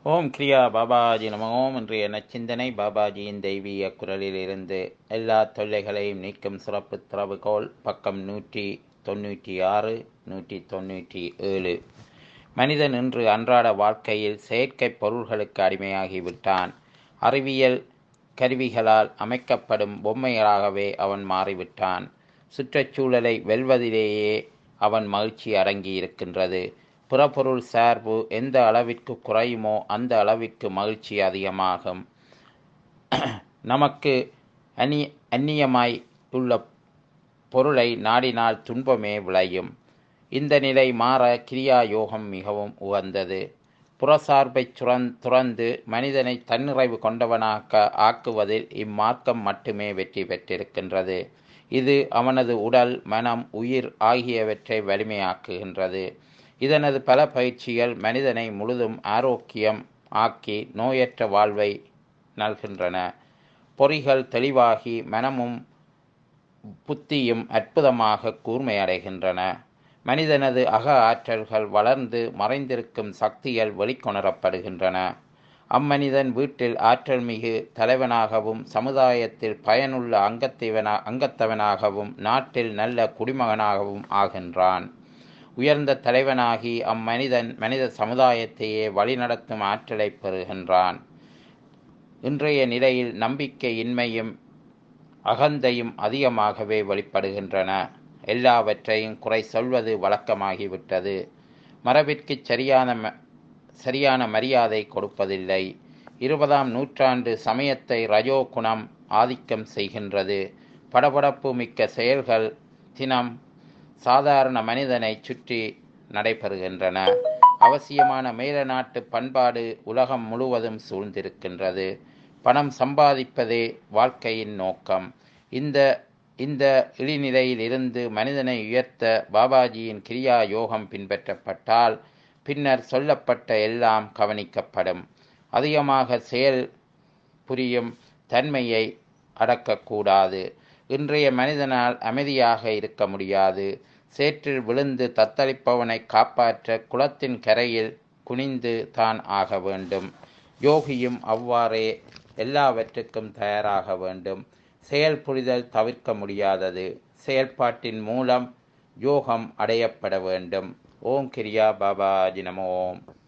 ஓம் கிரியா பாபாஜி நம ஓம் இன்றைய நச்சிந்தனை பாபாஜியின் தெய்வீக குரலிலிருந்து எல்லா தொல்லைகளையும் நீக்கும் சிறப்பு திறவுகோல் பக்கம் நூற்றி தொண்ணூற்றி ஆறு நூற்றி தொண்ணூற்றி ஏழு மனிதன் இன்று அன்றாட வாழ்க்கையில் செயற்கை பொருள்களுக்கு அடிமையாகிவிட்டான் அறிவியல் கருவிகளால் அமைக்கப்படும் பொம்மைகளாகவே அவன் மாறிவிட்டான் சுற்றுச்சூழலை வெல்வதிலேயே அவன் மகிழ்ச்சி அடங்கியிருக்கின்றது புறப்பொருள் சார்பு எந்த அளவிற்கு குறையுமோ அந்த அளவிற்கு மகிழ்ச்சி அதிகமாகும் நமக்கு அந்நி அந்நியமாய் உள்ள பொருளை நாடினால் துன்பமே விளையும் இந்த நிலை மாற கிரியா யோகம் மிகவும் உகந்தது புறசார்பை சுரந் துறந்து மனிதனை தன்னிறைவு கொண்டவனாக்க ஆக்குவதில் இம்மார்க்கம் மட்டுமே வெற்றி பெற்றிருக்கின்றது இது அவனது உடல் மனம் உயிர் ஆகியவற்றை வலிமையாக்குகின்றது இதனது பல பயிற்சிகள் மனிதனை முழுதும் ஆரோக்கியம் ஆக்கி நோயற்ற வாழ்வை நல்கின்றன பொறிகள் தெளிவாகி மனமும் புத்தியும் அற்புதமாக கூர்மையடைகின்றன மனிதனது அக ஆற்றல்கள் வளர்ந்து மறைந்திருக்கும் சக்திகள் வெளிக்கொணரப்படுகின்றன அம்மனிதன் வீட்டில் ஆற்றல் மிகு தலைவனாகவும் சமுதாயத்தில் பயனுள்ள அங்கத்தவனா அங்கத்தவனாகவும் நாட்டில் நல்ல குடிமகனாகவும் ஆகின்றான் உயர்ந்த தலைவனாகி அம்மனிதன் மனித சமுதாயத்தையே வழிநடத்தும் ஆற்றலை பெறுகின்றான் இன்றைய நிலையில் நம்பிக்கையின்மையும் அகந்தையும் அதிகமாகவே வெளிப்படுகின்றன எல்லாவற்றையும் குறை சொல்வது வழக்கமாகிவிட்டது மரபிற்கு சரியான சரியான மரியாதை கொடுப்பதில்லை இருபதாம் நூற்றாண்டு சமயத்தை ரஜோ குணம் ஆதிக்கம் செய்கின்றது படபடப்பு மிக்க செயல்கள் தினம் சாதாரண மனிதனை சுற்றி நடைபெறுகின்றன அவசியமான மேல நாட்டு பண்பாடு உலகம் முழுவதும் சூழ்ந்திருக்கின்றது பணம் சம்பாதிப்பதே வாழ்க்கையின் நோக்கம் இந்த இந்த இழிநிலையில் இருந்து மனிதனை உயர்த்த பாபாஜியின் கிரியா யோகம் பின்பற்றப்பட்டால் பின்னர் சொல்லப்பட்ட எல்லாம் கவனிக்கப்படும் அதிகமாக செயல் புரியும் தன்மையை அடக்கக்கூடாது இன்றைய மனிதனால் அமைதியாக இருக்க முடியாது சேற்றில் விழுந்து தத்தளிப்பவனை காப்பாற்ற குளத்தின் கரையில் குனிந்து தான் ஆக வேண்டும் யோகியும் அவ்வாறே எல்லாவற்றுக்கும் தயாராக வேண்டும் செயல் புரிதல் தவிர்க்க முடியாதது செயல்பாட்டின் மூலம் யோகம் அடையப்பட வேண்டும் ஓம் கிரியா பாபாஜி நம ஓம்